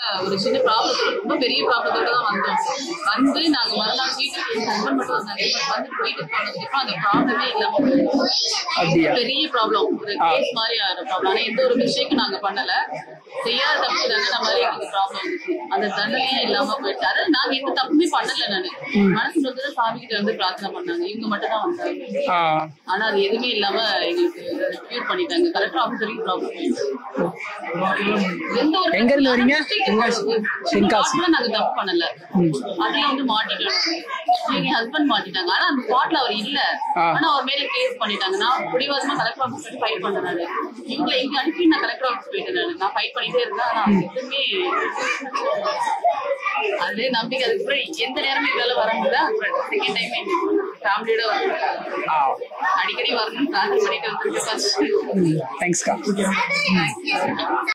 ஒரு சின்ன ப்ராப்ளத்தோட ரொம்ப பெரிய ப்ராப்ளத்தோட தான் வந்தோம் வந்து நாங்க மறுநாள் வீட்டுக்கு ஹஸ்பண்ட் மட்டும் வந்தாங்க வந்து வீட்டுக்கு போனதுக்கு அந்த ப்ராப்ளமே இல்லாம போயிடுச்சு. அப்படியா? பெரிய ப்ராப்ளம் ஒரு ஆ. கேஸ் மாதிரி ஆகிற ப்ராப்ளம் ஆனா எந்த ஒரு மிஸ்டேக்கும் நாங்க பண்ணல செய்யாத தப்பு தண்டனை மாதிரி எங்களுக்கு ப்ராப்ளம் இருந்துச்சு அந்த தண்டனையே இல்லாம போயிடுச்சு அதாவது நாங்க எந்த தப்புமே பண்ணல நானு மனசுல வந்து சாமி கிட்ட வந்து பிரார்த்தனை பண்ணாங்க இவங்க மட்டும் தான் வந்தாங்க ஆ ஆனா அது எதுவுமே இல்லாம எங்களுக்கு கியூர் பண்ணிட்டாங்க கரெக்டா ஆஃபீஸருக்கு ப்ராப்ளம் எந்த ஒரு எங்க இருந்து வரீங்க? தென்காசி தென்காசி. நாங்க தப்பு பண்ணல அதுல வந்து மாட்டிட்டோம் எங்க ஹஸ்பண்ட் மாட்டிட்டாங்க ஆனா அந்த ஸ்பாட்ல அவர் இல்ல ஆ. ஆனா அவர் மேல கேஸ் பண்ணிட்டாங்க நான் பிடிவாதமா கலெக்டர் ஆஃபீஸ் போய் ஃபைட் பண்ணேன் நானு இவங்களை எங்க அனுப்பி நான் கலெக்டர் ஆஃபீஸ் போயிட்டேன் நானு நான் ஃபைட் பண்ணிட்டே இருந்தேன் ஆனா எதுவுமே அதே நம்பிக்கை அதுக்கப்புறம் எந்த நேரமும் எங்களால வர முடியல செகண்ட் டைம் ஃபேமிலியோட வரணும் ஆ அடிக்கடி வரணும் பிரார்த்தனை பண்ணிட்டு வந்துருக்கேன் தேங்க்ஸ்க்கா